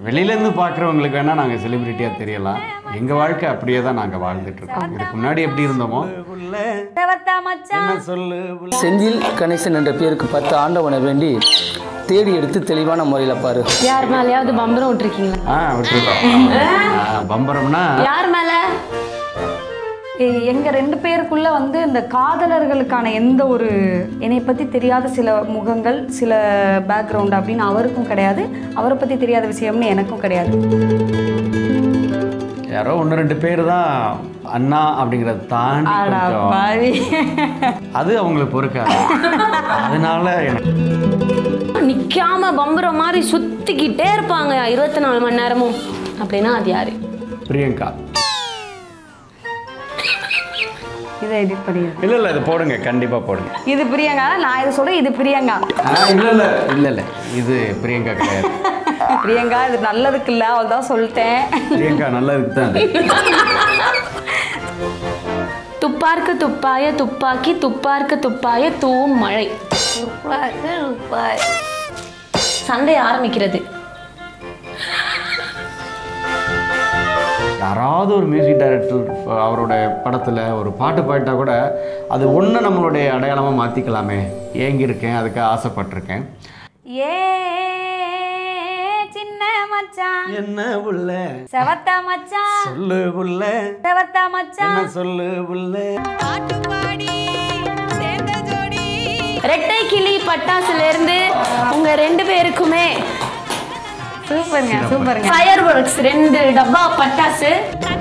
வெளியிலேருந்து பார்க்குறவங்களுக்கு வேணால் நாங்கள் செலிப்ரிட்டியாக தெரியலாம் எங்கள் வாழ்க்கை அப்படியே தான் நாங்கள் வாழ்ந்துட்டுருக்கோம் இதுக்கு முன்னாடி எப்படி இருந்தோமோ செவத்தா மச்சான் என்ன சொல்லு புள்ள. செந்தில் கணேசன் என்ற பேருக்கு பத்து ஆண்டவனை வேண்டி தேடி எடுத்து தெளிவான முறையில் பாரு யார் மேலேயாவது பம்பரம் விட்டுருக்கீங்களா ஆ விட்டுருக்கோம் ஆ, பம்பரம்னா யார் மேல எ- எங்க ரெண்டு பேருக்குள்ள வந்து இந்த காதலர்களுக்கான எந்த ஒரு என்னை பத்தி தெரியாத சில முகங்கள் சில பேக்ரவுண்ட் அப்படின்னு அவருக்கும் கிடையாது அவரை பத்தி தெரியாத விஷயம்னு எனக்கும் கிடையாது யாரோ ஒன்று ரெண்டு பேர் தான் அண்ணா அப்படிங்கிறத தாண்டி அடா கொஞ்சம் பாவி. அது அவங்களுக்கு பொறுக்காது அதனால எனக்கு நிக்காம பம்பரம் மாதிரி சுத்திக்கிட்டே இருப்பாங்க இருபத்தி நாலு மணி நேரமும் அப்படின்னா அது யாரு பிரியங்கா இதை எடிட் பண்ணிடுறேன் இல்லை இல்லை இது போடுங்க கண்டிப்பாக போடுங்க இது பிரியங்கா நான் இதை சொல்றேன் இது பிரியங்கா ஆ இல்லை இல்லை இல்லை இல்லை இது பிரியங்கா கிடையாது பிரியங்கா இது நல்லதுக்கு இல்லை அவள் தான் சொல்லிட்டேன் பிரியங்கா நல்லதுக்கு தான் அது. துப்பார்க்கு துப்பாய துப்பாக்கி துப்பார்க்கு துப்பாய தூவும் மழை சண்டை ஆரம்பிக்கிறது யாராவது ஒரு மியூசிக் டைரக்டர் அவரோட படத்தில் ஒரு பாட்டு பாடிட்டா கூட அது ஒன்று நம்மளுடைய அடையாளமாக மாற்றிக்கலாமே ஏங்கியிருக்கேன் அதுக்கு ஆசைப்பட்டிருக்கேன் ஏ சின்ன மச்சான் என்ன புள்ள செவத்தா மச்சான் சொல்லு புள்ள செவத்தா மச்சான் என்ன சொல்லு புள்ள ரெட்டை கிளி பட்டாசுல இருந்து உங்க ரெண்டு பேருக்குமே சூப்பருங்க சூப்பருங்க ஃபயர் ஒர்க்ஸ் ரெண்டு டப்பா பட்டாசு